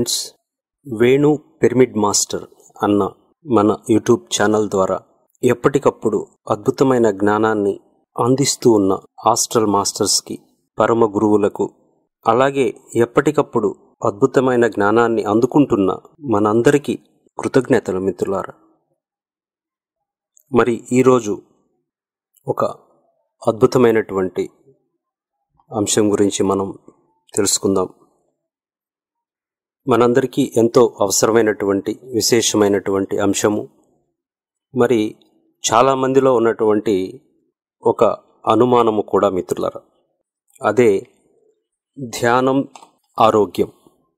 friends Venu pyramid master అన్న మన YouTube channel ద్వారా ఎప్పటికప్పుడు అద్భుతమైన జ్ఞానాన్ని అందిస్తూ ఉన్న హాస్టల్ మాస్టర్స్కి పరమ గురువులకు అలాగే ఎప్పటికప్పుడు అద్భుతమైన జ్ఞానాన్ని అందుకుంటున్న మనందరికీ కృతజ్ఞతలు మిత్రులారా మరి ఈరోజు ఒక అద్భుతమైనటువంటి అంశం గురించి మనం తెలుసుకుందాం మనందరికీ ఎంతో అవసరమైనటువంటి విశేషమైనటువంటి అంశము మరి చాలామందిలో ఉన్నటువంటి ఒక అనుమానము కూడా మిత్రులరా అదే ధ్యానం ఆరోగ్యం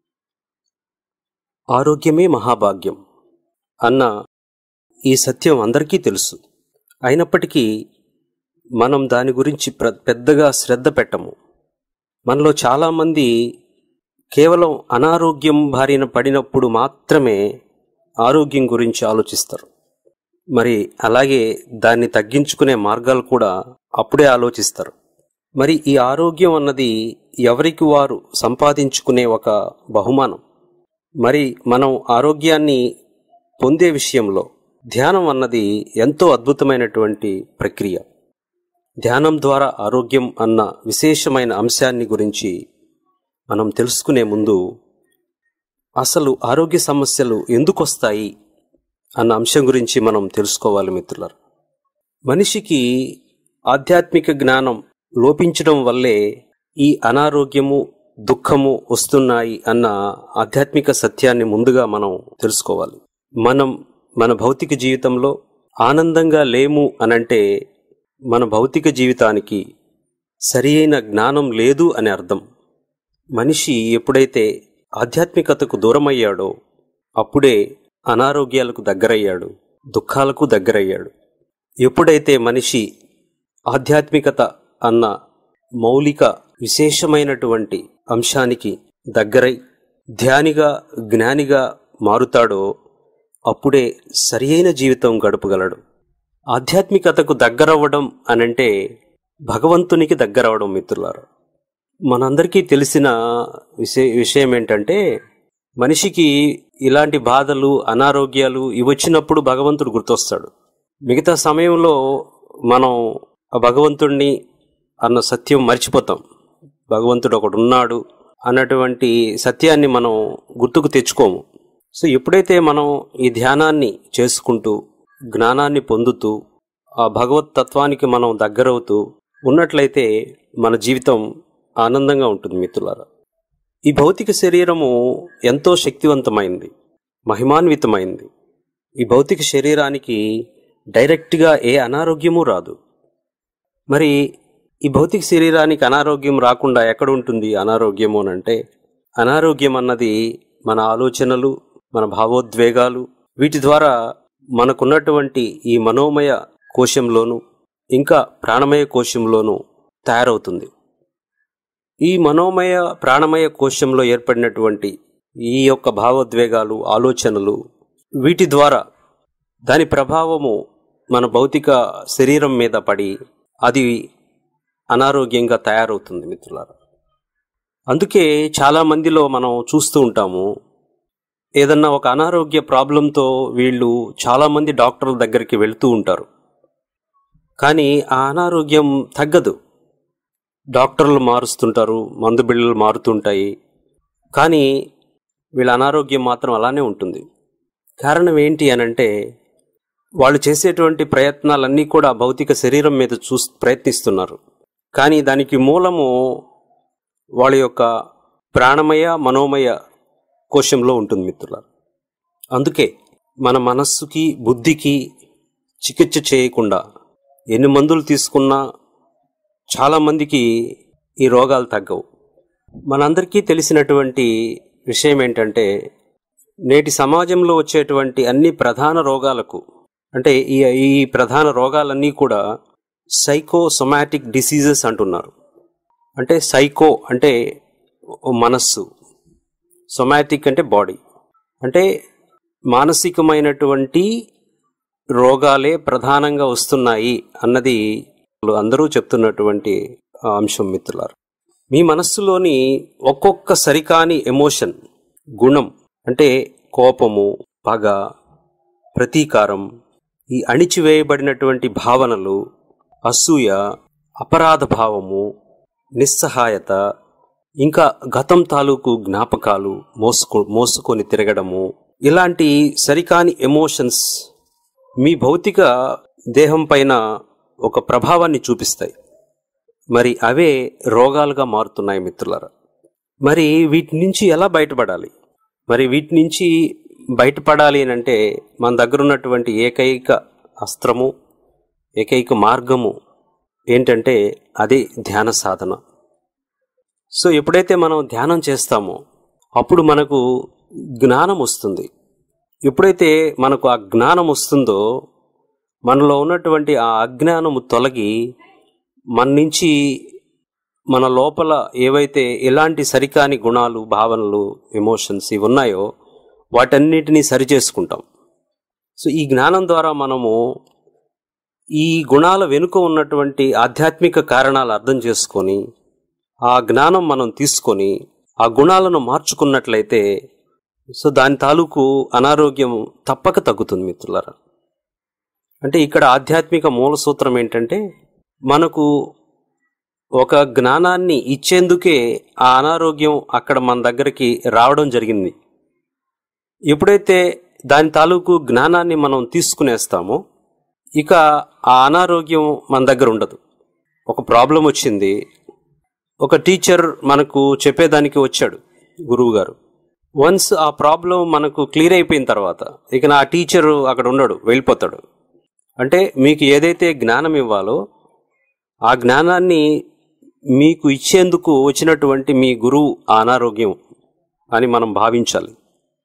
ఆరోగ్యమే మహాభాగ్యం అన్న ఈ సత్యం అందరికీ తెలుసు అయినప్పటికీ మనం దాని గురించి ప్ర పెద్దగా శ్రద్ధ పెట్టము మనలో చాలామంది కేవలం అనారోగ్యం బారిన పడినప్పుడు మాత్రమే ఆరోగ్యం గురించి ఆలోచిస్తారు మరి అలాగే దాన్ని తగ్గించుకునే మార్గాలు కూడా అప్పుడే ఆలోచిస్తారు మరి ఈ ఆరోగ్యం అన్నది ఎవరికి వారు సంపాదించుకునే ఒక బహుమానం మరి మనం ఆరోగ్యాన్ని పొందే విషయంలో ధ్యానం అన్నది ఎంతో అద్భుతమైనటువంటి ప్రక్రియ ధ్యానం ద్వారా ఆరోగ్యం అన్న విశేషమైన అంశాన్ని గురించి మనం తెలుసుకునే ముందు అసలు ఆరోగ్య సమస్యలు ఎందుకు వస్తాయి అన్న అంశం గురించి మనం తెలుసుకోవాలి మిత్రులారు మనిషికి ఆధ్యాత్మిక జ్ఞానం లోపించడం వల్లే ఈ అనారోగ్యము దుఃఖము వస్తున్నాయి అన్న ఆధ్యాత్మిక సత్యాన్ని ముందుగా మనం తెలుసుకోవాలి మనం మన భౌతిక జీవితంలో ఆనందంగా లేము అనంటే మన భౌతిక జీవితానికి సరి అయిన జ్ఞానం లేదు అని అర్థం మనిషి ఎప్పుడైతే ఆధ్యాత్మికతకు దూరమయ్యాడో అప్పుడే అనారోగ్యాలకు దగ్గరయ్యాడు దుఃఖాలకు దగ్గరయ్యాడు ఎప్పుడైతే మనిషి ఆధ్యాత్మికత అన్న మౌలిక విశేషమైనటువంటి అంశానికి దగ్గరై ధ్యానిగా జ్ఞానిగా మారుతాడో అప్పుడే సరియైన జీవితం గడపగలడు ఆధ్యాత్మికతకు దగ్గరవ్వడం అనంటే భగవంతునికి దగ్గరవడం మిత్రులారా మనందరికీ తెలిసిన విషయ విషయం ఏంటంటే మనిషికి ఇలాంటి బాధలు అనారోగ్యాలు ఇవి వచ్చినప్పుడు భగవంతుడు గుర్తొస్తాడు మిగతా సమయంలో మనం ఆ భగవంతుణ్ణి అన్న సత్యం మర్చిపోతాం భగవంతుడు ఒకడు ఉన్నాడు అన్నటువంటి సత్యాన్ని మనం గుర్తుకు తెచ్చుకోము సో ఎప్పుడైతే మనం ఈ ధ్యానాన్ని చేసుకుంటూ జ్ఞానాన్ని పొందుతూ ఆ భగవత్ తత్వానికి మనం దగ్గరవుతూ ఉన్నట్లయితే మన జీవితం ఆనందంగా ఉంటుంది మిత్రులారా ఈ భౌతిక శరీరము ఎంతో శక్తివంతమైంది మహిమాన్వితమైంది ఈ భౌతిక శరీరానికి డైరెక్ట్గా ఏ అనారోగ్యము రాదు మరి ఈ భౌతిక శరీరానికి అనారోగ్యం రాకుండా ఎక్కడ ఉంటుంది అనారోగ్యము అంటే అనారోగ్యం అన్నది మన ఆలోచనలు మన భావోద్వేగాలు వీటి ద్వారా మనకున్నటువంటి ఈ మనోమయ కోశంలోను ఇంకా ప్రాణమయ కోశంలోను తయారవుతుంది ఈ మనోమయ ప్రాణమయ కోశంలో ఏర్పడినటువంటి ఈ యొక్క భావోద్వేగాలు ఆలోచనలు వీటి ద్వారా దాని ప్రభావము మన భౌతిక శరీరం మీద పడి అది అనారోగ్యంగా తయారవుతుంది మిత్రులారా అందుకే చాలా మందిలో మనం చూస్తూ ఉంటాము ఏదన్నా ఒక అనారోగ్య ప్రాబ్లంతో వీళ్ళు చాలామంది డాక్టర్ల దగ్గరికి వెళ్తూ ఉంటారు కానీ ఆ అనారోగ్యం తగ్గదు డాక్టర్లు మారుస్తుంటారు మందు బిళ్ళలు మారుతుంటాయి కానీ వీళ్ళ అనారోగ్యం మాత్రం అలానే ఉంటుంది కారణం ఏంటి అనంటే వాళ్ళు చేసేటువంటి ప్రయత్నాలన్నీ కూడా భౌతిక శరీరం మీద చూ ప్రయత్నిస్తున్నారు కానీ దానికి మూలము వాళ్ళ యొక్క ప్రాణమయ మనోమయ కోశంలో ఉంటుంది మిత్రుల అందుకే మన మనస్సుకి బుద్ధికి చికిత్స చేయకుండా ఎన్ని మందులు తీసుకున్నా చాలామందికి ఈ రోగాలు తగ్గవు మనందరికీ తెలిసినటువంటి విషయం ఏంటంటే నేటి సమాజంలో వచ్చేటువంటి అన్ని ప్రధాన రోగాలకు అంటే ఈ ఈ ప్రధాన రోగాలన్నీ కూడా సైకోసొమాటిక్ డిసీజెస్ అంటున్నారు అంటే సైకో అంటే మనస్సు సొమాటిక్ అంటే బాడీ అంటే మానసికమైనటువంటి రోగాలే ప్రధానంగా వస్తున్నాయి అన్నది అందరూ చెప్తున్నటువంటి అంశం మిత్రులారు మీ మనస్సులోని ఒక్కొక్క సరికాని ఎమోషన్ గుణం అంటే కోపము పగ ప్రతీకారం ఈ అణిచివేయబడినటువంటి భావనలు అసూయ అపరాధ భావము నిస్సహాయత ఇంకా గతం తాలూకు జ్ఞాపకాలు మోసుకో మోసుకొని తిరగడము ఇలాంటి సరికాని ఎమోషన్స్ మీ భౌతిక దేహం పైన ఒక ప్రభావాన్ని చూపిస్తాయి మరి అవే రోగాలుగా మారుతున్నాయి మిత్రులారా మరి వీటి నుంచి ఎలా బయటపడాలి మరి వీటి నుంచి బయటపడాలి అని అంటే మన దగ్గర ఉన్నటువంటి ఏకైక అస్త్రము ఏకైక మార్గము ఏంటంటే అది ధ్యాన సాధన సో ఎప్పుడైతే మనం ధ్యానం చేస్తామో అప్పుడు మనకు జ్ఞానం వస్తుంది ఎప్పుడైతే మనకు ఆ జ్ఞానం వస్తుందో మనలో ఉన్నటువంటి ఆ అజ్ఞానము తొలగి మన నుంచి మన లోపల ఏవైతే ఎలాంటి సరికాని గుణాలు భావనలు ఎమోషన్స్ ఇవి ఉన్నాయో వాటన్నిటినీ సరిచేసుకుంటాం సో ఈ జ్ఞానం ద్వారా మనము ఈ గుణాల వెనుక ఉన్నటువంటి ఆధ్యాత్మిక కారణాలు అర్థం చేసుకొని ఆ జ్ఞానం మనం తీసుకొని ఆ గుణాలను మార్చుకున్నట్లయితే సో దాని తాలూకు అనారోగ్యం తప్పక తగ్గుతుంది మిత్రులారా అంటే ఇక్కడ ఆధ్యాత్మిక మూల సూత్రం ఏంటంటే మనకు ఒక జ్ఞానాన్ని ఇచ్చేందుకే ఆ అనారోగ్యం అక్కడ మన దగ్గరికి రావడం జరిగింది ఎప్పుడైతే దాని తాలూకు జ్ఞానాన్ని మనం తీసుకునేస్తామో ఇక ఆ అనారోగ్యం మన దగ్గర ఉండదు ఒక ప్రాబ్లం వచ్చింది ఒక టీచర్ మనకు చెప్పేదానికి వచ్చాడు గురువు గారు వన్స్ ఆ ప్రాబ్లం మనకు క్లియర్ అయిపోయిన తర్వాత ఇక నా టీచర్ అక్కడ ఉండడు వెళ్ళిపోతాడు అంటే మీకు ఏదైతే జ్ఞానం ఇవ్వాలో ఆ జ్ఞానాన్ని మీకు ఇచ్చేందుకు వచ్చినటువంటి మీ గురువు ఆ అనారోగ్యం అని మనం భావించాలి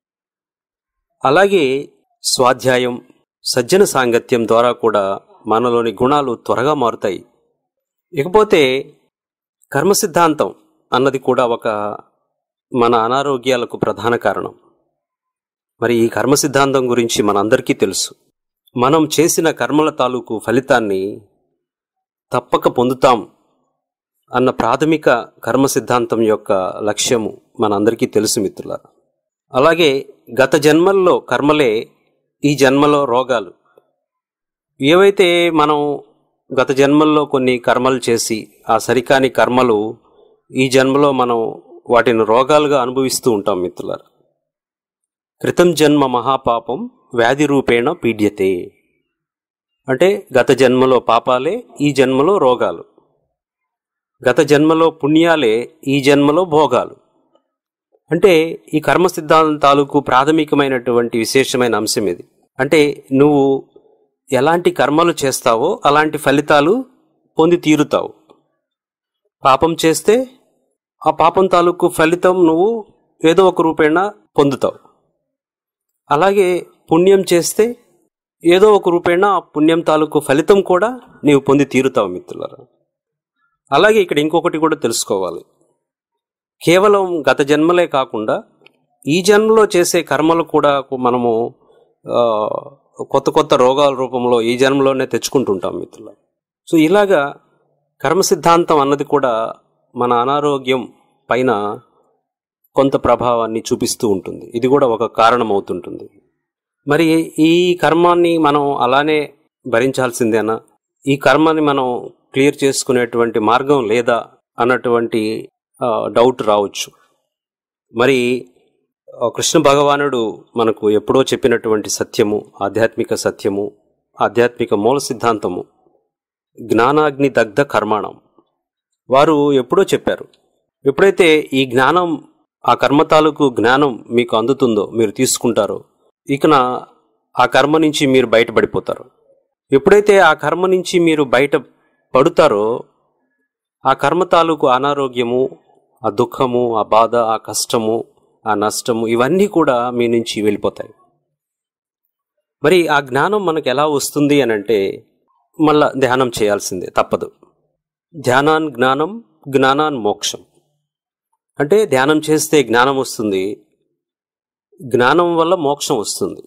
అలాగే స్వాధ్యాయం సజ్జన సాంగత్యం ద్వారా కూడా మనలోని గుణాలు త్వరగా మారుతాయి ఇకపోతే కర్మ సిద్ధాంతం అన్నది కూడా ఒక మన అనారోగ్యాలకు ప్రధాన కారణం మరి ఈ కర్మ సిద్ధాంతం గురించి మనందరికీ తెలుసు మనం చేసిన కర్మల తాలూకు ఫలితాన్ని తప్పక పొందుతాం అన్న ప్రాథమిక కర్మ సిద్ధాంతం యొక్క లక్ష్యము మనందరికీ తెలుసు మిత్రులారా అలాగే గత జన్మల్లో కర్మలే ఈ జన్మలో రోగాలు ఏవైతే మనం గత జన్మల్లో కొన్ని కర్మలు చేసి ఆ సరికాని కర్మలు ఈ జన్మలో మనం వాటిని రోగాలుగా అనుభవిస్తూ ఉంటాం మిత్రులారా క్రితం జన్మ మహాపాపం వ్యాధి రూపేణ పీడ్యతే అంటే గత జన్మలో పాపాలే ఈ జన్మలో రోగాలు గత జన్మలో పుణ్యాలే ఈ జన్మలో భోగాలు అంటే ఈ కర్మ సిద్ధాంతం తాలూకు ప్రాథమికమైనటువంటి విశేషమైన అంశం ఇది అంటే నువ్వు ఎలాంటి కర్మలు చేస్తావో అలాంటి ఫలితాలు పొంది తీరుతావు పాపం చేస్తే ఆ పాపం తాలూకు ఫలితం నువ్వు ఏదో ఒక రూపేణ పొందుతావు అలాగే పుణ్యం చేస్తే ఏదో ఒక రూపేణ ఆ పుణ్యం తాలూకు ఫలితం కూడా నీవు పొంది తీరుతావు మిత్రులారా అలాగే ఇక్కడ ఇంకొకటి కూడా తెలుసుకోవాలి కేవలం గత జన్మలే కాకుండా ఈ జన్మలో చేసే కర్మలు కూడా మనము ఆ, కొత్త కొత్త రోగాల రూపంలో ఈ జన్మలోనే తెచ్చుకుంటుంటాం మిత్రుల సో ఇలాగా కర్మ సిద్ధాంతం అన్నది కూడా మన అనారోగ్యం పైన కొంత ప్రభావాన్ని చూపిస్తూ ఉంటుంది ఇది కూడా ఒక కారణం అవుతుంటుంది మరి ఈ కర్మాన్ని మనం అలానే భరించాల్సిందేనా ఈ కర్మని మనం క్లియర్ చేసుకునేటువంటి మార్గం లేదా అన్నటువంటి ఆ, డౌట్ రావచ్చు మరి ఆ, కృష్ణ భగవానుడు మనకు ఎప్పుడో చెప్పినటువంటి సత్యము ఆధ్యాత్మిక సత్యము ఆధ్యాత్మిక మూల సిద్ధాంతము జ్ఞానాగ్ని దగ్ధ కర్మాణం వారు ఎప్పుడో చెప్పారు ఎప్పుడైతే ఈ జ్ఞానం ఆ కర్మ తాలూకు జ్ఞానం మీకు అందుతుందో మీరు తీసుకుంటారో ఇకన ఆ కర్మ నుంచి మీరు బయటపడిపోతారు ఎప్పుడైతే ఆ కర్మ నుంచి మీరు బయట పడుతారో ఆ కర్మ తాలూకు అనారోగ్యము ఆ దుఃఖము ఆ బాధ ఆ కష్టము ఆ నష్టము ఇవన్నీ కూడా మీ నుంచి వెళ్ళిపోతాయి మరి ఆ జ్ఞానం మనకు ఎలా వస్తుంది అని అంటే మళ్ళా ధ్యానం చేయాల్సిందే తప్పదు ధ్యానాన్ జ్ఞానం జ్ఞానాన్ మోక్షం అంటే ధ్యానం చేస్తే జ్ఞానం వస్తుంది జ్ఞానం వల్ల మోక్షం వస్తుంది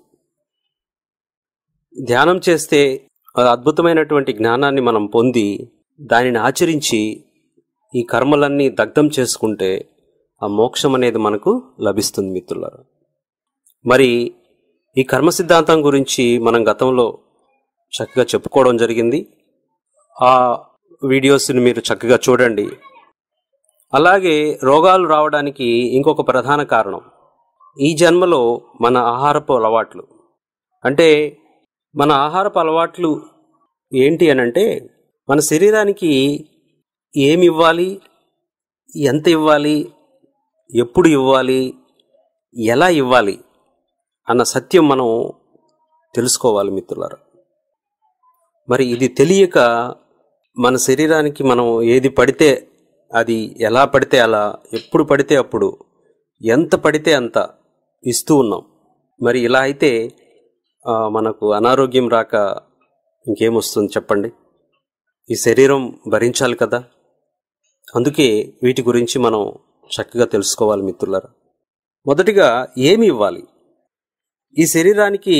ధ్యానం చేస్తే ఆ అద్భుతమైనటువంటి జ్ఞానాన్ని మనం పొంది దానిని ఆచరించి ఈ కర్మలన్నీ దగ్ధం చేసుకుంటే ఆ మోక్షం అనేది మనకు లభిస్తుంది మిత్రులారా మరి ఈ కర్మ సిద్ధాంతం గురించి మనం గతంలో చక్కగా చెప్పుకోవడం జరిగింది ఆ వీడియోస్ని మీరు చక్కగా చూడండి అలాగే రోగాలు రావడానికి ఇంకొక ప్రధాన కారణం ఈ జన్మలో మన ఆహారపు అలవాట్లు అంటే మన ఆహారపు అలవాట్లు ఏంటి అని అంటే మన శరీరానికి ఏమి ఇవ్వాలి ఎంత ఇవ్వాలి ఎప్పుడు ఇవ్వాలి ఎలా ఇవ్వాలి అన్న సత్యం మనం తెలుసుకోవాలి మిత్రులారా మరి ఇది తెలియక మన శరీరానికి మనం ఏది పడితే అది ఎలా పడితే అలా ఎప్పుడు పడితే అప్పుడు ఎంత పడితే అంత ఇస్తూ ఉన్నాం మరి ఇలా అయితే ఆ, మనకు అనారోగ్యం రాక ఇంకేమొస్తుంది చెప్పండి ఈ శరీరం భరించాలి కదా అందుకే వీటి గురించి మనం చక్కగా తెలుసుకోవాలి మిత్రులారా మొదటిగా ఏమి ఇవ్వాలి ఈ శరీరానికి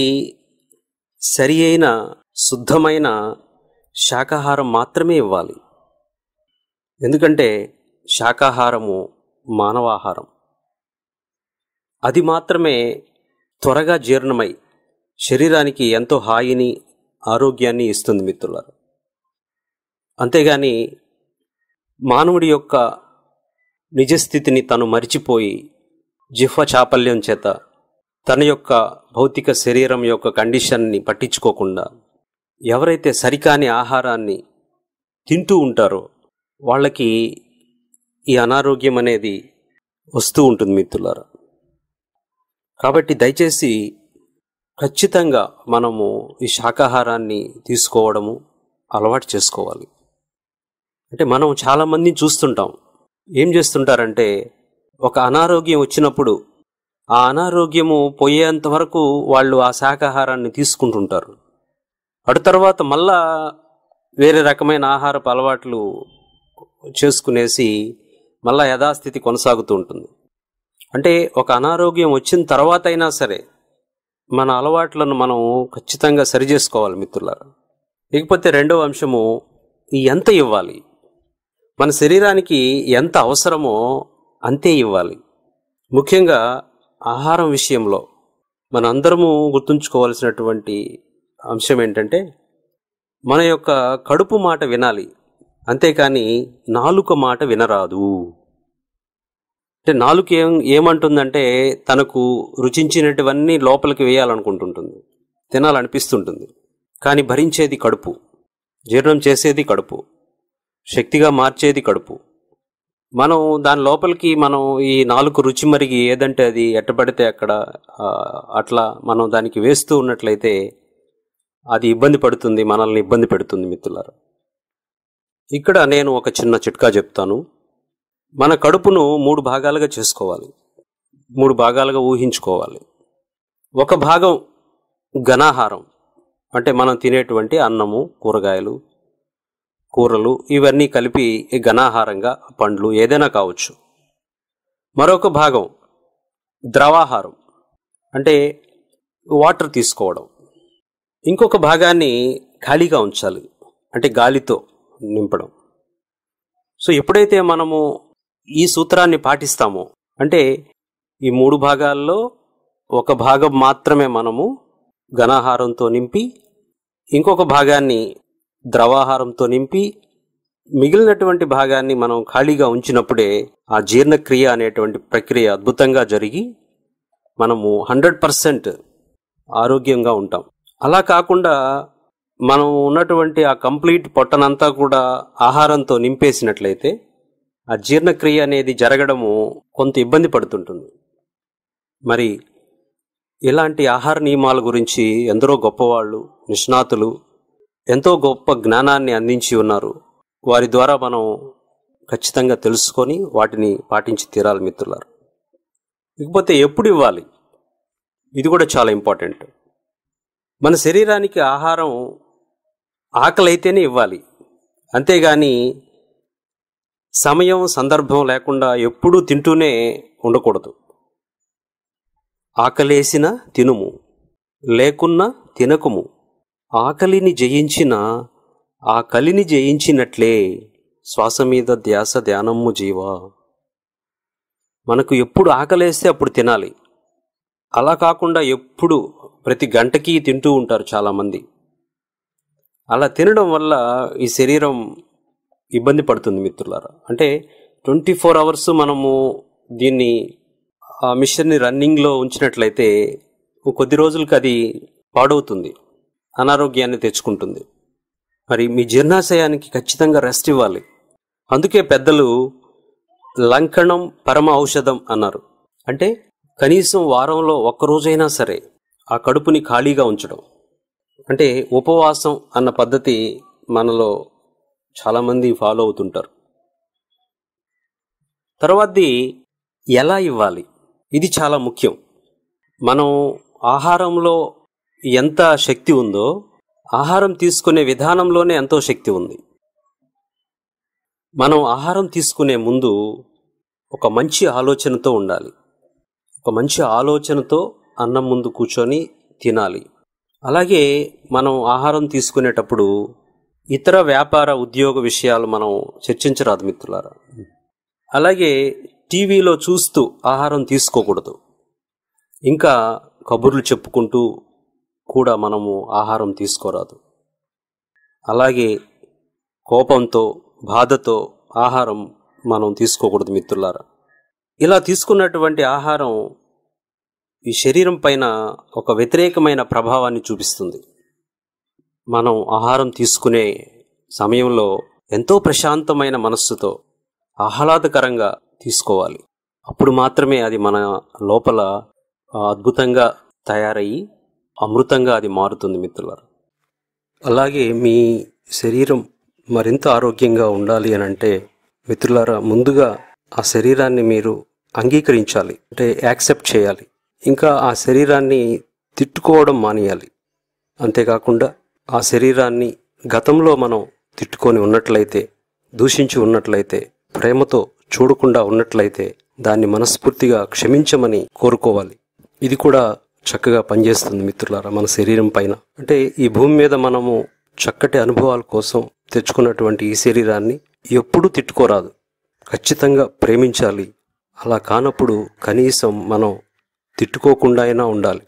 సరి అయిన శుద్ధమైన శాకాహారం మాత్రమే ఇవ్వాలి ఎందుకంటే శాకాహారము మానవాహారం అది మాత్రమే త్వరగా జీర్ణమై శరీరానికి ఎంతో హాయిని ఆరోగ్యాన్ని ఇస్తుంది మిత్రులారా అంతేగాని మానవుడి యొక్క నిజస్థితిని తను మరిచిపోయి జిహ్వ చాపల్యం చేత తన యొక్క భౌతిక శరీరం యొక్క కండిషన్ని పట్టించుకోకుండా ఎవరైతే సరికాని ఆహారాన్ని తింటూ ఉంటారో వాళ్ళకి ఈ అనారోగ్యం అనేది వస్తూ ఉంటుంది మిత్రులారా కాబట్టి దయచేసి ఖచ్చితంగా మనము ఈ శాకాహారాన్ని తీసుకోవడము అలవాటు చేసుకోవాలి అంటే మనం చాలామందిని చూస్తుంటాం ఏం చేస్తుంటారంటే ఒక అనారోగ్యం వచ్చినప్పుడు ఆ అనారోగ్యము పోయేంత వరకు వాళ్ళు ఆ శాకాహారాన్ని తీసుకుంటుంటారు అటు తర్వాత మళ్ళా వేరే రకమైన ఆహారపు అలవాట్లు చేసుకునేసి మళ్ళా యథాస్థితి కొనసాగుతూ ఉంటుంది అంటే ఒక అనారోగ్యం వచ్చిన తర్వాత అయినా సరే మన అలవాట్లను మనం ఖచ్చితంగా సరి చేసుకోవాలి మిత్రులారా ఇకపోతే రెండవ అంశము ఈ ఎంత ఇవ్వాలి మన శరీరానికి ఎంత అవసరమో అంతే ఇవ్వాలి ముఖ్యంగా ఆహారం విషయంలో మన అందరము గుర్తుంచుకోవాల్సినటువంటి అంశం ఏంటంటే మన యొక్క కడుపు మాట వినాలి అంతేకాని నాలుక మాట వినరాదు అంటే నాలుక ఏం ఏమంటుందంటే తనకు రుచించినటువన్నీ లోపలికి వేయాలనుకుంటుంటుంది తినాలనిపిస్తుంటుంది కానీ భరించేది కడుపు జీర్ణం చేసేది కడుపు శక్తిగా మార్చేది కడుపు మనం దాని లోపలికి మనం ఈ నాలుగు రుచి మరిగి ఏదంటే అది ఎట్టబడితే అక్కడ ఆ, అట్లా మనం దానికి వేస్తూ ఉన్నట్లయితే అది ఇబ్బంది పడుతుంది మనల్ని ఇబ్బంది పెడుతుంది మిత్రులారా ఇక్కడ నేను ఒక చిన్న చిట్కా చెప్తాను మన కడుపును మూడు భాగాలుగా చేసుకోవాలి మూడు భాగాలుగా ఊహించుకోవాలి ఒక భాగం ఘనాహారం అంటే మనం తినేటువంటి అన్నము కూరగాయలు కూరలు ఇవన్నీ కలిపి ఘనాహారంగా పండ్లు ఏదైనా కావచ్చు మరొక భాగం ద్రవాహారం అంటే వాటర్ తీసుకోవడం ఇంకొక భాగాన్ని ఖాళీగా ఉంచాలి అంటే గాలితో నింపడం సో ఎప్పుడైతే మనము ఈ సూత్రాన్ని పాటిస్తామో అంటే ఈ మూడు భాగాల్లో ఒక భాగం మాత్రమే మనము ఘనాహారంతో నింపి ఇంకొక భాగాన్ని ద్రవాహారంతో నింపి మిగిలినటువంటి భాగాన్ని మనం ఖాళీగా ఉంచినప్పుడే ఆ జీర్ణక్రియ అనేటువంటి ప్రక్రియ అద్భుతంగా జరిగి మనము హండ్రెడ్ పర్సెంట్ ఆరోగ్యంగా ఉంటాం అలా కాకుండా మనం ఉన్నటువంటి ఆ కంప్లీట్ పొట్టనంతా కూడా ఆహారంతో నింపేసినట్లయితే ఆ జీర్ణక్రియ అనేది జరగడము కొంత ఇబ్బంది పడుతుంటుంది మరి ఇలాంటి ఆహార నియమాల గురించి ఎందరో గొప్పవాళ్ళు నిష్ణాతులు ఎంతో గొప్ప జ్ఞానాన్ని అందించి ఉన్నారు వారి ద్వారా మనం ఖచ్చితంగా తెలుసుకొని వాటిని పాటించి తీరాలి మిత్రులారు ఇకపోతే ఎప్పుడు ఇవ్వాలి ఇది కూడా చాలా ఇంపార్టెంట్ మన శరీరానికి ఆహారం ఆకలి అయితేనే ఇవ్వాలి అంతేగాని సమయం సందర్భం లేకుండా ఎప్పుడూ తింటూనే ఉండకూడదు ఆకలేసిన తినుము లేకున్నా తినకుము ఆకలిని జయించిన ఆ కలిని జయించినట్లే శ్వాస మీద ధ్యాస ధ్యానము జీవా మనకు ఎప్పుడు ఆకలేస్తే అప్పుడు తినాలి అలా కాకుండా ఎప్పుడు ప్రతి గంటకి తింటూ ఉంటారు చాలామంది అలా తినడం వల్ల ఈ శరీరం ఇబ్బంది పడుతుంది మిత్రులారా అంటే ట్వంటీ ఫోర్ అవర్స్ మనము దీన్ని ఆ మిషన్ని రన్నింగ్లో ఉంచినట్లయితే కొద్ది రోజులకి అది పాడవుతుంది అనారోగ్యాన్ని తెచ్చుకుంటుంది మరి మీ జీర్ణాశయానికి ఖచ్చితంగా రెస్ట్ ఇవ్వాలి అందుకే పెద్దలు లంకణం పరమ ఔషధం అన్నారు అంటే కనీసం వారంలో ఒక్కరోజైనా సరే ఆ కడుపుని ఖాళీగా ఉంచడం అంటే ఉపవాసం అన్న పద్ధతి మనలో చాలామంది ఫాలో అవుతుంటారు తర్వాతది ఎలా ఇవ్వాలి ఇది చాలా ముఖ్యం మనం ఆహారంలో ఎంత శక్తి ఉందో ఆహారం తీసుకునే విధానంలోనే ఎంతో శక్తి ఉంది మనం ఆహారం తీసుకునే ముందు ఒక మంచి ఆలోచనతో ఉండాలి ఒక మంచి ఆలోచనతో అన్నం ముందు కూర్చొని తినాలి అలాగే మనం ఆహారం తీసుకునేటప్పుడు ఇతర వ్యాపార ఉద్యోగ విషయాలు మనం చర్చించరాదు మిత్రులారా అలాగే టీవీలో చూస్తూ ఆహారం తీసుకోకూడదు ఇంకా కబుర్లు చెప్పుకుంటూ కూడా మనము ఆహారం తీసుకోరాదు అలాగే కోపంతో బాధతో ఆహారం మనం తీసుకోకూడదు మిత్రులారా ఇలా తీసుకున్నటువంటి ఆహారం ఈ శరీరం పైన ఒక వ్యతిరేకమైన ప్రభావాన్ని చూపిస్తుంది మనం ఆహారం తీసుకునే సమయంలో ఎంతో ప్రశాంతమైన మనస్సుతో ఆహ్లాదకరంగా తీసుకోవాలి అప్పుడు మాత్రమే అది మన లోపల ఆ, అద్భుతంగా తయారయ్యి అమృతంగా అది మారుతుంది మిత్రులారా అలాగే మీ శరీరం మరింత ఆరోగ్యంగా ఉండాలి అని అంటే మిత్రులారా ముందుగా ఆ శరీరాన్ని మీరు అంగీకరించాలి అంటే యాక్సెప్ట్ చేయాలి ఇంకా ఆ శరీరాన్ని తిట్టుకోవడం మానేయాలి అంతేకాకుండా ఆ శరీరాన్ని గతంలో మనం తిట్టుకొని ఉన్నట్లయితే దూషించి ఉన్నట్లయితే ప్రేమతో చూడకుండా ఉన్నట్లయితే దాన్ని మనస్ఫూర్తిగా క్షమించమని కోరుకోవాలి ఇది కూడా చక్కగా పనిచేస్తుంది మిత్రులారా మన శరీరం పైన అంటే ఈ భూమి మీద మనము చక్కటి అనుభవాల కోసం తెచ్చుకున్నటువంటి ఈ శరీరాన్ని ఎప్పుడూ తిట్టుకోరాదు ఖచ్చితంగా ప్రేమించాలి అలా కానప్పుడు కనీసం మనం తిట్టుకోకుండా అయినా ఉండాలి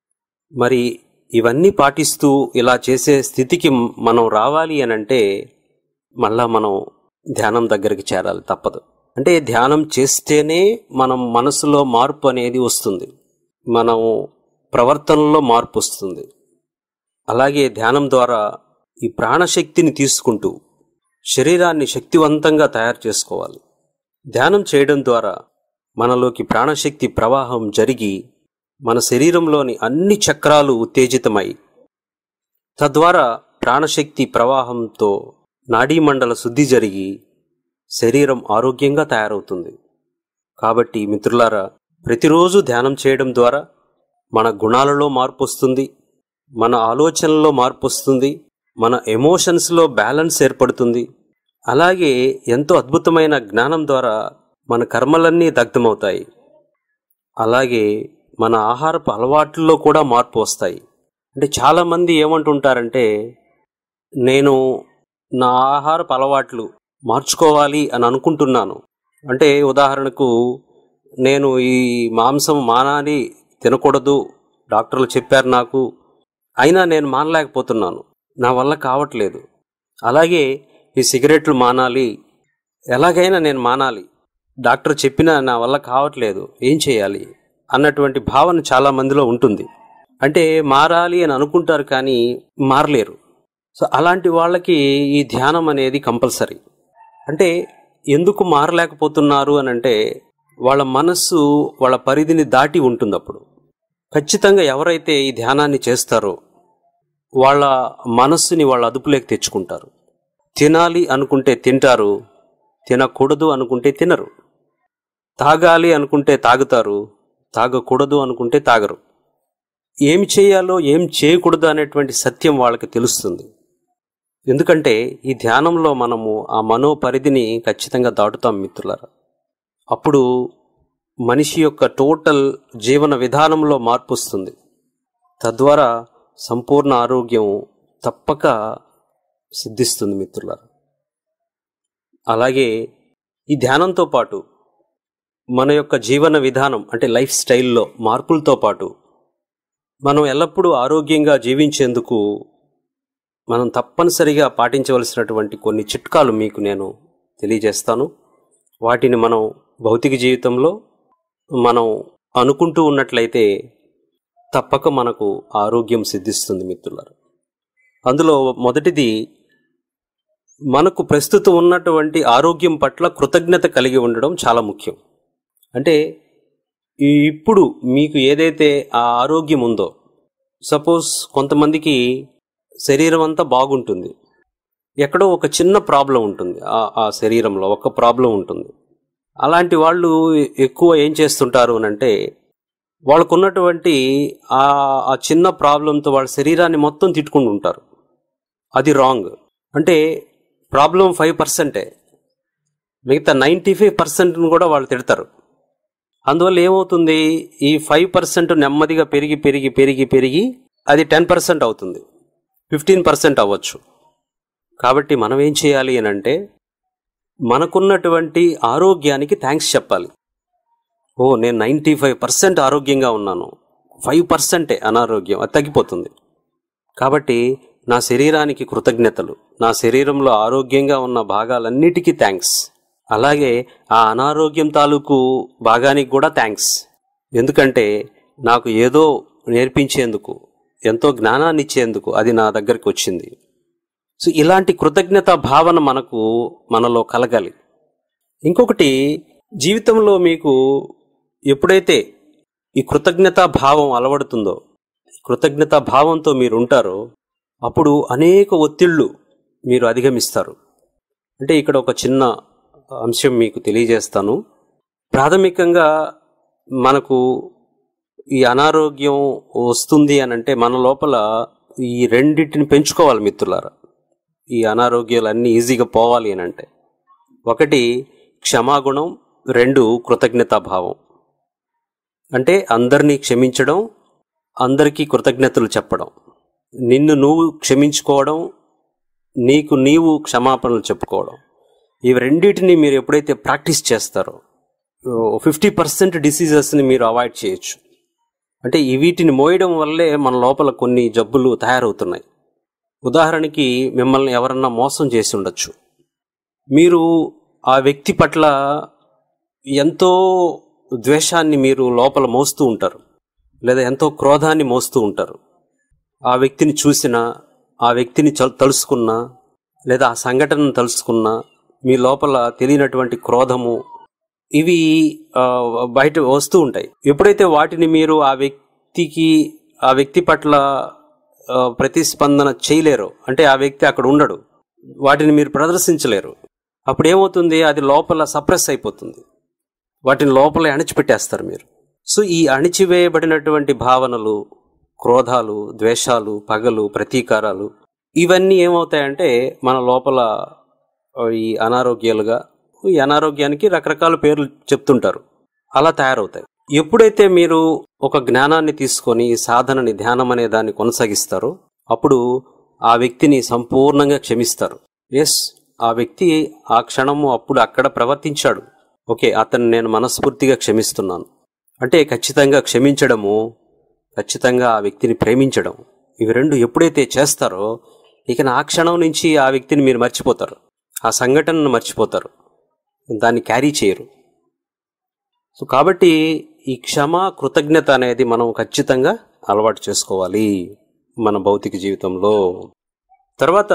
మరి ఇవన్నీ పాటిస్తూ ఇలా చేసే స్థితికి మనం రావాలి అని అంటే మళ్ళా మనం ధ్యానం దగ్గరికి చేరాలి తప్పదు అంటే ధ్యానం చేస్తేనే మనం మనసులో మార్పు అనేది వస్తుంది మనం ప్రవర్తనలో మార్పు వస్తుంది అలాగే ధ్యానం ద్వారా ఈ ప్రాణశక్తిని తీసుకుంటూ శరీరాన్ని శక్తివంతంగా తయారు చేసుకోవాలి ధ్యానం చేయడం ద్వారా మనలోకి ప్రాణశక్తి ప్రవాహం జరిగి మన శరీరంలోని అన్ని చక్రాలు ఉత్తేజితమై తద్వారా ప్రాణశక్తి ప్రవాహంతో నాడీమండల శుద్ధి జరిగి శరీరం ఆరోగ్యంగా తయారవుతుంది కాబట్టి మిత్రులారా ప్రతిరోజు ధ్యానం చేయడం ద్వారా మన గుణాలలో మార్పు వస్తుంది మన ఆలోచనలో మార్పు వస్తుంది మన ఎమోషన్స్లో బ్యాలెన్స్ ఏర్పడుతుంది అలాగే ఎంతో అద్భుతమైన జ్ఞానం ద్వారా మన కర్మలన్నీ దగ్ధమవుతాయి అలాగే మన ఆహారపు అలవాట్లలో కూడా మార్పు వస్తాయి అంటే చాలామంది ఏమంటుంటారంటే నేను నా ఆహారపు అలవాట్లు మార్చుకోవాలి అని అనుకుంటున్నాను అంటే ఉదాహరణకు నేను ఈ మాంసం మానాలి తినకూడదు డాక్టర్లు చెప్పారు నాకు అయినా నేను మానలేకపోతున్నాను నా వల్ల కావట్లేదు అలాగే ఈ సిగరెట్లు మానాలి ఎలాగైనా నేను మానాలి డాక్టర్ చెప్పినా నా వల్ల కావట్లేదు ఏం చేయాలి అన్నటువంటి భావన చాలా మందిలో ఉంటుంది అంటే మారాలి అని అనుకుంటారు కానీ మారలేరు సో అలాంటి వాళ్ళకి ఈ ధ్యానం అనేది కంపల్సరీ అంటే ఎందుకు మారలేకపోతున్నారు అని అంటే వాళ్ళ మనస్సు వాళ్ళ పరిధిని దాటి ఉంటుంది అప్పుడు ఖచ్చితంగా ఎవరైతే ఈ ధ్యానాన్ని చేస్తారో వాళ్ళ మనస్సుని వాళ్ళ అదుపులోకి తెచ్చుకుంటారు తినాలి అనుకుంటే తింటారు తినకూడదు అనుకుంటే తినరు తాగాలి అనుకుంటే తాగుతారు తాగకూడదు అనుకుంటే తాగరు ఏం చేయాలో ఏం చేయకూడదు అనేటువంటి సత్యం వాళ్ళకి తెలుస్తుంది ఎందుకంటే ఈ ధ్యానంలో మనము ఆ మనో పరిధిని ఖచ్చితంగా దాటుతాం మిత్రులారా అప్పుడు మనిషి యొక్క టోటల్ జీవన విధానంలో మార్పు వస్తుంది తద్వారా సంపూర్ణ ఆరోగ్యం తప్పక సిద్ధిస్తుంది మిత్రులారా అలాగే ఈ ధ్యానంతో పాటు మన యొక్క జీవన విధానం అంటే లైఫ్ స్టైల్లో మార్పులతో పాటు మనం ఎల్లప్పుడూ ఆరోగ్యంగా జీవించేందుకు మనం తప్పనిసరిగా పాటించవలసినటువంటి కొన్ని చిట్కాలు మీకు నేను తెలియజేస్తాను వాటిని మనం భౌతిక జీవితంలో మనం అనుకుంటూ ఉన్నట్లయితే తప్పక మనకు ఆరోగ్యం సిద్ధిస్తుంది మిత్రులారు అందులో మొదటిది మనకు ప్రస్తుతం ఉన్నటువంటి ఆరోగ్యం పట్ల కృతజ్ఞత కలిగి ఉండడం చాలా ముఖ్యం అంటే ఈ ఇప్పుడు మీకు ఏదైతే ఆ ఆరోగ్యం ఉందో సపోజ్ కొంతమందికి శరీరం అంతా బాగుంటుంది ఎక్కడో ఒక చిన్న ప్రాబ్లం ఉంటుంది ఆ ఆ శరీరంలో ఒక ప్రాబ్లం ఉంటుంది అలాంటి వాళ్ళు ఎక్కువ ఏం చేస్తుంటారు అని అంటే వాళ్ళకున్నటువంటి ఆ ఆ చిన్న ప్రాబ్లంతో వాళ్ళ శరీరాన్ని మొత్తం తిట్టుకుంటూ ఉంటారు అది రాంగ్ అంటే ప్రాబ్లం ఫైవ్ పర్సెంటే మిగతా నైంటీ ఫైవ్ పర్సెంట్ను కూడా వాళ్ళు తిడతారు అందువల్ల ఏమవుతుంది ఈ ఫైవ్ పర్సెంట్ నెమ్మదిగా పెరిగి పెరిగి పెరిగి పెరిగి అది టెన్ పర్సెంట్ అవుతుంది ఫిఫ్టీన్ పర్సెంట్ అవ్వచ్చు కాబట్టి మనం ఏం చేయాలి అని అంటే మనకున్నటువంటి ఆరోగ్యానికి థ్యాంక్స్ చెప్పాలి ఓ నేను నైంటీ ఫైవ్ పర్సెంట్ ఆరోగ్యంగా ఉన్నాను ఫైవ్ పర్సెంటే అనారోగ్యం అది తగ్గిపోతుంది కాబట్టి నా శరీరానికి కృతజ్ఞతలు నా శరీరంలో ఆరోగ్యంగా ఉన్న భాగాలన్నిటికీ థ్యాంక్స్ అలాగే ఆ అనారోగ్యం తాలూకు భాగానికి కూడా థ్యాంక్స్ ఎందుకంటే నాకు ఏదో నేర్పించేందుకు ఎంతో జ్ఞానాన్ని ఇచ్చేందుకు అది నా దగ్గరికి వచ్చింది సో ఇలాంటి కృతజ్ఞత భావన మనకు మనలో కలగాలి ఇంకొకటి జీవితంలో మీకు ఎప్పుడైతే ఈ కృతజ్ఞతా భావం అలవడుతుందో కృతజ్ఞతా భావంతో మీరు ఉంటారో అప్పుడు అనేక ఒత్తిళ్లు మీరు అధిగమిస్తారు అంటే ఇక్కడ ఒక చిన్న అంశం మీకు తెలియజేస్తాను ప్రాథమికంగా మనకు ఈ అనారోగ్యం వస్తుంది అని అంటే మన లోపల ఈ రెండింటిని పెంచుకోవాలి మిత్రులారా ఈ అనారోగ్యాలు అన్నీ ఈజీగా పోవాలి అని అంటే ఒకటి క్షమాగుణం రెండు కృతజ్ఞతాభావం అంటే అందరినీ క్షమించడం అందరికీ కృతజ్ఞతలు చెప్పడం నిన్ను నువ్వు క్షమించుకోవడం నీకు నీవు క్షమాపణలు చెప్పుకోవడం ఇవి రెండింటిని మీరు ఎప్పుడైతే ప్రాక్టీస్ చేస్తారో ఫిఫ్టీ పర్సెంట్ డిసీజెస్ని మీరు అవాయిడ్ చేయొచ్చు అంటే ఈ వీటిని మోయడం వల్లే మన లోపల కొన్ని జబ్బులు తయారవుతున్నాయి ఉదాహరణకి మిమ్మల్ని ఎవరన్నా మోసం చేసి ఉండొచ్చు మీరు ఆ వ్యక్తి పట్ల ఎంతో ద్వేషాన్ని మీరు లోపల మోస్తూ ఉంటారు లేదా ఎంతో క్రోధాన్ని మోస్తూ ఉంటారు ఆ వ్యక్తిని చూసినా ఆ వ్యక్తిని చ- తలుసుకున్నా లేదా ఆ సంఘటనను తలుసుకున్నా మీ లోపల తెలియనటువంటి క్రోధము ఇవి ఆ, బయట వస్తూ ఉంటాయి ఎప్పుడైతే వాటిని మీరు ఆ వ్యక్తికి ఆ వ్యక్తి పట్ల ఆ, ప్రతిస్పందన చేయలేరు అంటే ఆ వ్యక్తి అక్కడ ఉండడు వాటిని మీరు ప్రదర్శించలేరు అప్పుడు ఏమవుతుంది అది లోపల సప్రెస్ అయిపోతుంది వాటిని లోపలే అణిచిపెట్టేస్తారు మీరు సో ఈ అణిచివేయబడినటువంటి భావనలు క్రోధాలు ద్వేషాలు పగలు ప్రతీకారాలు ఇవన్నీ ఏమవుతాయంటే మన లోపల ఆ, ఈ అనారోగ్యాలుగా ఈ అనారోగ్యానికి రకరకాల పేర్లు చెప్తుంటారు అలా తయారవుతాయి ఎప్పుడైతే మీరు ఒక జ్ఞానాన్ని తీసుకొని ఈ సాధనని ధ్యానం అనే దాన్ని కొనసాగిస్తారో అప్పుడు ఆ వ్యక్తిని సంపూర్ణంగా క్షమిస్తారు ఎస్ ఆ వ్యక్తి ఆ క్షణము అప్పుడు అక్కడ ప్రవర్తించాడు ఓకే అతన్ని నేను మనస్ఫూర్తిగా క్షమిస్తున్నాను అంటే ఖచ్చితంగా క్షమించడము ఖచ్చితంగా ఆ వ్యక్తిని ప్రేమించడం ఇవి రెండు ఎప్పుడైతే చేస్తారో ఇక ఆ క్షణం నుంచి ఆ వ్యక్తిని మీరు మర్చిపోతారు ఆ సంఘటనను మర్చిపోతారు దాన్ని క్యారీ చేయరు సో కాబట్టి ఈ క్షమ కృతజ్ఞత అనేది మనం ఖచ్చితంగా అలవాటు చేసుకోవాలి మన భౌతిక జీవితంలో తర్వాత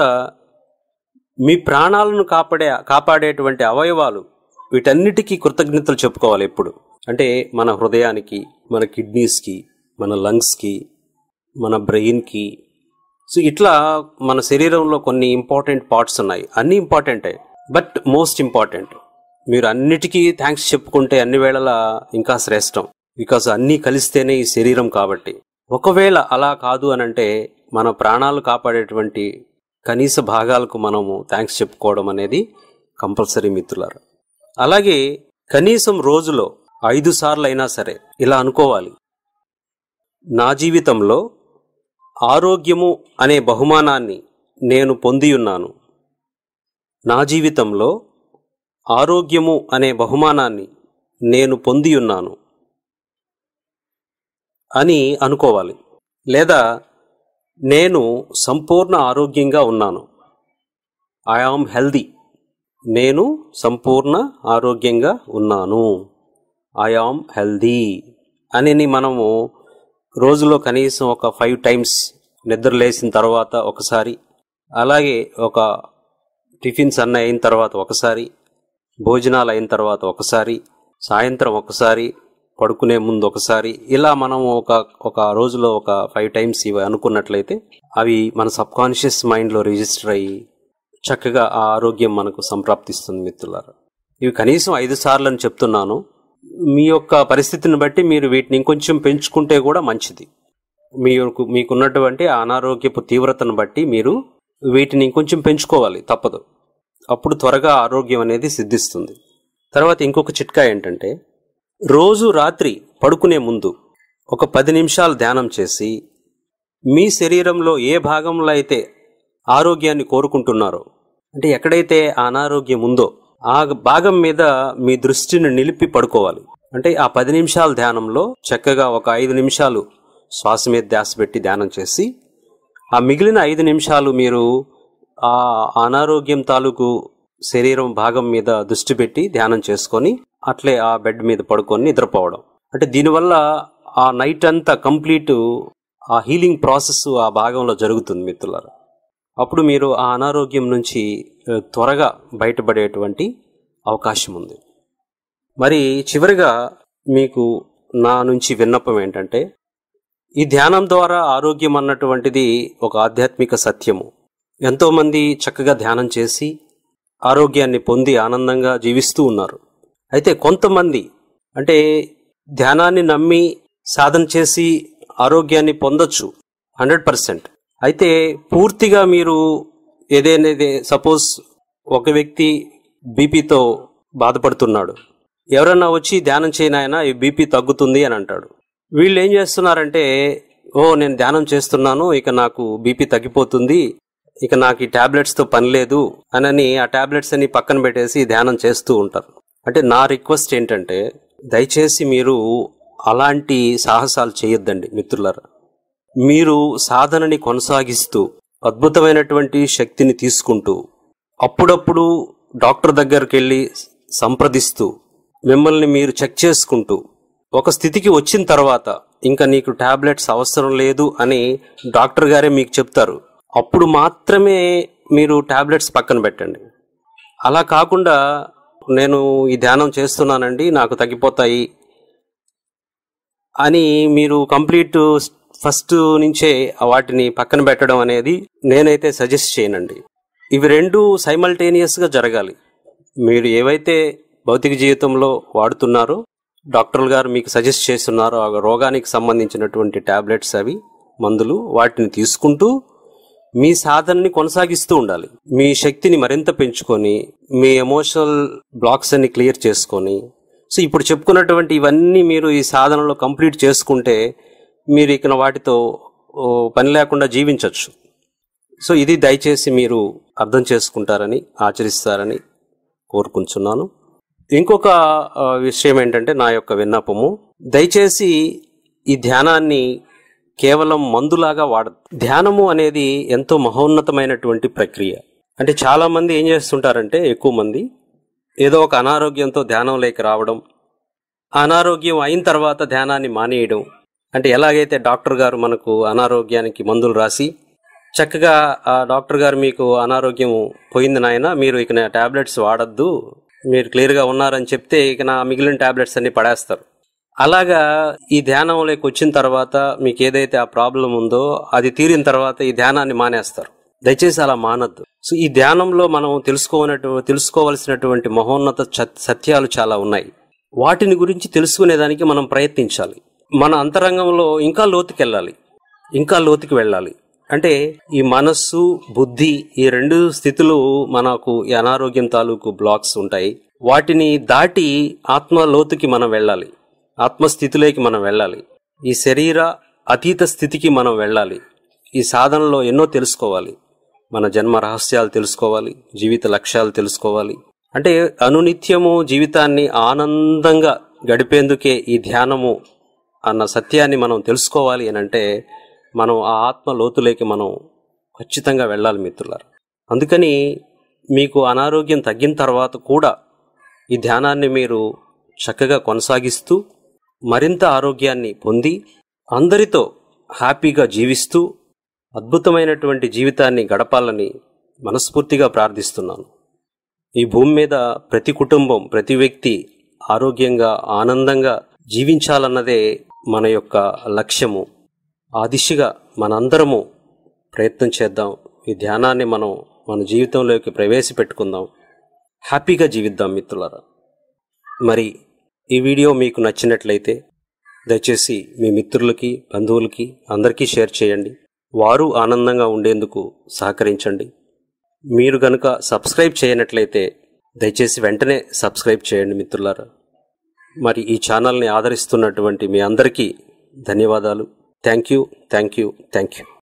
మీ ప్రాణాలను కాపాడే కాపాడేటువంటి అవయవాలు వీటన్నిటికీ కృతజ్ఞతలు చెప్పుకోవాలి ఎప్పుడు అంటే మన హృదయానికి మన కిడ్నీస్కి మన లంగ్స్కి మన బ్రెయిన్కి సో ఇట్లా మన శరీరంలో కొన్ని ఇంపార్టెంట్ పార్ట్స్ ఉన్నాయి అన్ని ఇంపార్టెంటే బట్ మోస్ట్ ఇంపార్టెంట్ మీరు అన్నిటికీ థ్యాంక్స్ చెప్పుకుంటే అన్ని వేళలా ఇంకా శ్రేష్టం బికాస్ అన్నీ కలిస్తేనే ఈ శరీరం కాబట్టి ఒకవేళ అలా కాదు అని అంటే మన ప్రాణాలు కాపాడేటువంటి కనీస భాగాలకు మనము థ్యాంక్స్ చెప్పుకోవడం అనేది కంపల్సరీ మిత్రులారా అలాగే కనీసం రోజులో ఐదు సార్లు అయినా సరే ఇలా అనుకోవాలి నా జీవితంలో ఆరోగ్యము అనే బహుమానాన్ని నేను పొందియున్నాను నా జీవితంలో ఆరోగ్యము అనే బహుమానాన్ని నేను పొంది ఉన్నాను అని అనుకోవాలి లేదా నేను సంపూర్ణ ఆరోగ్యంగా ఉన్నాను ఐ ఆమ్ హెల్దీ నేను సంపూర్ణ ఆరోగ్యంగా ఉన్నాను ఐ ఆమ్ హెల్దీ అని మనము రోజులో కనీసం ఒక ఫైవ్ టైమ్స్ నిద్ర లేచిన తర్వాత ఒకసారి అలాగే ఒక టిఫిన్స్ అన్న అయిన తర్వాత ఒకసారి భోజనాలు అయిన తర్వాత ఒకసారి సాయంత్రం ఒకసారి పడుకునే ముందు ఒకసారి ఇలా మనం ఒక ఒక రోజులో ఒక ఫైవ్ టైమ్స్ ఇవి అనుకున్నట్లయితే అవి మన సబ్ కాన్షియస్ మైండ్లో రిజిస్టర్ అయ్యి చక్కగా ఆ ఆరోగ్యం మనకు సంప్రాప్తిస్తుంది మిత్రులారా ఇవి కనీసం ఐదు సార్లు అని చెప్తున్నాను మీ యొక్క పరిస్థితిని బట్టి మీరు వీటిని ఇంకొంచెం పెంచుకుంటే కూడా మంచిది మీకు మీకున్నటువంటి అనారోగ్యపు తీవ్రతను బట్టి మీరు వీటిని ఇంకొంచెం పెంచుకోవాలి తప్పదు అప్పుడు త్వరగా ఆరోగ్యం అనేది సిద్ధిస్తుంది తర్వాత ఇంకొక చిట్కా ఏంటంటే రోజు రాత్రి పడుకునే ముందు ఒక పది నిమిషాలు ధ్యానం చేసి మీ శరీరంలో ఏ భాగంలో అయితే ఆరోగ్యాన్ని కోరుకుంటున్నారో అంటే ఎక్కడైతే ఆ అనారోగ్యం ఉందో ఆ భాగం మీద మీ దృష్టిని నిలిపి పడుకోవాలి అంటే ఆ పది నిమిషాల ధ్యానంలో చక్కగా ఒక ఐదు నిమిషాలు శ్వాస మీద ధ్యాస పెట్టి ధ్యానం చేసి ఆ మిగిలిన ఐదు నిమిషాలు మీరు ఆ అనారోగ్యం తాలూకు శరీరం భాగం మీద దృష్టి పెట్టి ధ్యానం చేసుకొని అట్లే ఆ బెడ్ మీద పడుకొని నిద్రపోవడం అంటే దీనివల్ల ఆ నైట్ అంతా కంప్లీట్ ఆ హీలింగ్ ప్రాసెస్ ఆ భాగంలో జరుగుతుంది మిత్రులారా అప్పుడు మీరు ఆ అనారోగ్యం నుంచి ఆ, త్వరగా బయటపడేటువంటి అవకాశం ఉంది మరి చివరిగా మీకు నా నుంచి విన్నపం ఏంటంటే ఈ ధ్యానం ద్వారా ఆరోగ్యం అన్నటువంటిది ఒక ఆధ్యాత్మిక సత్యము ఎంతోమంది చక్కగా ధ్యానం చేసి ఆరోగ్యాన్ని పొంది ఆనందంగా జీవిస్తూ ఉన్నారు అయితే కొంతమంది అంటే ధ్యానాన్ని నమ్మి సాధన చేసి ఆరోగ్యాన్ని పొందొచ్చు హండ్రెడ్ పర్సెంట్ అయితే పూర్తిగా మీరు ఏదైనా సపోజ్ ఒక వ్యక్తి బీపీతో బాధపడుతున్నాడు ఎవరన్నా వచ్చి ధ్యానం చేయనాయన ఈ బీపీ తగ్గుతుంది అని అంటాడు వీళ్ళు ఏం చేస్తున్నారంటే ఓ నేను ధ్యానం చేస్తున్నాను ఇక నాకు బీపీ తగ్గిపోతుంది ఇక నాకు ఈ టాబ్లెట్స్తో పని లేదు అనని ఆ టాబ్లెట్స్ అని పక్కన పెట్టేసి ధ్యానం చేస్తూ ఉంటారు అంటే నా రిక్వెస్ట్ ఏంటంటే దయచేసి మీరు అలాంటి సాహసాలు చేయొద్దండి మిత్రులారా మీరు సాధనని కొనసాగిస్తూ అద్భుతమైనటువంటి శక్తిని తీసుకుంటూ అప్పుడప్పుడు డాక్టర్ దగ్గరికి వెళ్ళి సంప్రదిస్తూ మిమ్మల్ని మీరు చెక్ చేసుకుంటూ ఒక స్థితికి వచ్చిన తర్వాత ఇంకా నీకు టాబ్లెట్స్ అవసరం లేదు అని డాక్టర్ గారే మీకు చెప్తారు అప్పుడు మాత్రమే మీరు టాబ్లెట్స్ పక్కన పెట్టండి అలా కాకుండా నేను ఈ ధ్యానం చేస్తున్నానండి నాకు తగ్గిపోతాయి అని మీరు కంప్లీట్ ఫస్ట్ నుంచే వాటిని పక్కన పెట్టడం అనేది నేనైతే సజెస్ట్ చేయనండి ఇవి రెండు సైమల్టేనియస్గా జరగాలి మీరు ఏవైతే భౌతిక జీవితంలో వాడుతున్నారో డాక్టర్లు గారు మీకు సజెస్ట్ చేస్తున్నారో ఆ రోగానికి సంబంధించినటువంటి టాబ్లెట్స్ అవి మందులు వాటిని తీసుకుంటూ మీ సాధనని కొనసాగిస్తూ ఉండాలి మీ శక్తిని మరింత పెంచుకొని మీ ఎమోషనల్ బ్లాక్స్ అన్ని క్లియర్ చేసుకొని సో ఇప్పుడు చెప్పుకున్నటువంటి ఇవన్నీ మీరు ఈ సాధనలో కంప్లీట్ చేసుకుంటే మీరు ఇక వాటితో ఓ, పని లేకుండా జీవించవచ్చు సో ఇది దయచేసి మీరు అర్థం చేసుకుంటారని ఆచరిస్తారని కోరుకుంటున్నాను ఇంకొక ఆ, విషయం ఏంటంటే నా యొక్క విన్నపము దయచేసి ఈ ధ్యానాన్ని కేవలం మందులాగా వాడ ధ్యానము అనేది ఎంతో మహోన్నతమైనటువంటి ప్రక్రియ అంటే చాలా మంది ఏం చేస్తుంటారంటే ఎక్కువ మంది ఏదో ఒక అనారోగ్యంతో ధ్యానం లేక రావడం అనారోగ్యం అయిన తర్వాత ధ్యానాన్ని మానేయడం అంటే ఎలాగైతే డాక్టర్ గారు మనకు అనారోగ్యానికి మందులు రాసి చక్కగా ఆ డాక్టర్ గారు మీకు అనారోగ్యం పోయింది నాయన మీరు ఇక టాబ్లెట్స్ వాడద్దు మీరు క్లియర్గా ఉన్నారని చెప్తే ఇక నా మిగిలిన టాబ్లెట్స్ అన్ని పడేస్తారు అలాగా ఈ ధ్యానంలోకి వచ్చిన తర్వాత మీకు ఏదైతే ఆ ప్రాబ్లం ఉందో అది తీరిన తర్వాత ఈ ధ్యానాన్ని మానేస్తారు దయచేసి అలా మానద్దు సో ఈ ధ్యానంలో మనం తెలుసుకోనటు తెలుసుకోవలసినటువంటి మహోన్నత చ- సత్యాలు చాలా ఉన్నాయి వాటిని గురించి తెలుసుకునేదానికి మనం ప్రయత్నించాలి మన అంతరంగంలో ఇంకా లోతుకెళ్ళాలి ఇంకా లోతుకి వెళ్ళాలి అంటే ఈ మనస్సు బుద్ధి ఈ రెండు స్థితులు మనకు ఈ అనారోగ్యం తాలూకు బ్లాక్స్ ఉంటాయి వాటిని దాటి ఆత్మ లోతుకి మనం వెళ్ళాలి ఆత్మస్థితిలోకి మనం వెళ్ళాలి ఈ శరీర అతీత స్థితికి మనం వెళ్ళాలి ఈ సాధనలో ఎన్నో తెలుసుకోవాలి మన జన్మ రహస్యాలు తెలుసుకోవాలి జీవిత లక్ష్యాలు తెలుసుకోవాలి అంటే అనునిత్యము జీవితాన్ని ఆనందంగా గడిపేందుకే ఈ ధ్యానము అన్న సత్యాన్ని మనం తెలుసుకోవాలి అని అంటే మనం ఆ ఆత్మ లోతులోకి మనం ఖచ్చితంగా వెళ్ళాలి మిత్రులారా అందుకని మీకు అనారోగ్యం తగ్గిన తర్వాత కూడా ఈ ధ్యానాన్ని మీరు చక్కగా కొనసాగిస్తూ మరింత ఆరోగ్యాన్ని పొంది అందరితో హ్యాపీగా జీవిస్తూ అద్భుతమైనటువంటి జీవితాన్ని గడపాలని మనస్ఫూర్తిగా ప్రార్థిస్తున్నాను ఈ భూమి మీద ప్రతి కుటుంబం ప్రతి వ్యక్తి ఆరోగ్యంగా ఆనందంగా జీవించాలన్నదే మన యొక్క లక్ష్యము ఆ దిశగా మనందరము ప్రయత్నం చేద్దాం ఈ ధ్యానాన్ని మనం మన జీవితంలోకి ప్రవేశపెట్టుకుందాం హ్యాపీగా జీవిద్దాం మిత్రులారా మరి ఈ వీడియో మీకు నచ్చినట్లయితే దయచేసి మీ మిత్రులకి బంధువులకి అందరికీ షేర్ చేయండి వారు ఆనందంగా ఉండేందుకు సహకరించండి మీరు గనుక సబ్స్క్రైబ్ చేయనట్లయితే దయచేసి వెంటనే సబ్స్క్రైబ్ చేయండి మిత్రులారా మరి ఈ ఛానల్ని ఆదరిస్తున్నటువంటి మీ అందరికీ ధన్యవాదాలు thank you thank you thank you